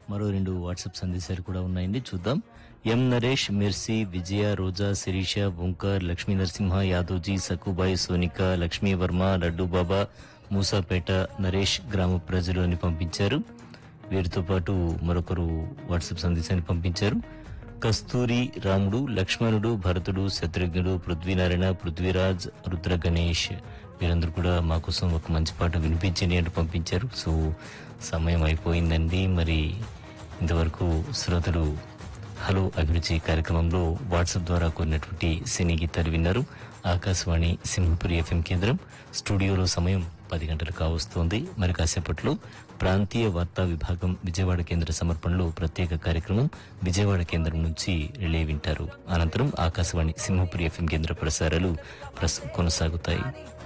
మరో రెండు వాట్సాప్ సందేశాలు కూడా ఉన్నాయండి చూద్దాం ఎం నరేష్ మిర్సి విజయ రోజా శిరీష ఓంకర్ లక్ష్మీ నరసింహ యాదవ్జీ సకుబాయి సోనిక లక్ష్మీ వర్మ లడ్డు బాబా మూసాపేట నరేష్ గ్రామ ప్రజలు అని పంపించారు వీరితో పాటు మరొకరు వాట్సాప్ సందేశాన్ని పంపించారు కస్తూరి రాముడు లక్ష్మణుడు భరతుడు శత్రుఘ్నుడు పృథ్వీనారాయణ పృథ్వీరాజ్ రుద్ర గణేష్ వీరందరూ కూడా మా కోసం ఒక మంచి పాట వినిపించండి అంటూ పంపించారు సో సమయం అయిపోయిందండి మరి ఇంతవరకు శ్రోతలు హలో అభిరుచి కార్యక్రమంలో వాట్సాప్ ద్వారా కొన్నటువంటి సినీ గీతాలు విన్నారు ఆకాశవాణి సింహపురి ఎఫ్ఎం కేంద్రం స్టూడియోలో సమయం పది గంటలు కావస్తోంది మరి కాసేపట్లో ప్రాంతీయ వార్తా విభాగం విజయవాడ కేంద్ర సమర్పణలో ప్రత్యేక కార్యక్రమం విజయవాడ కేంద్రం నుంచి రిలే వింటారు అనంతరం ఆకాశవాణి సింహపురి ఎఫ్ఎం కేంద్ర ప్రసారాలు ప్రస్ కొనసాగుతాయి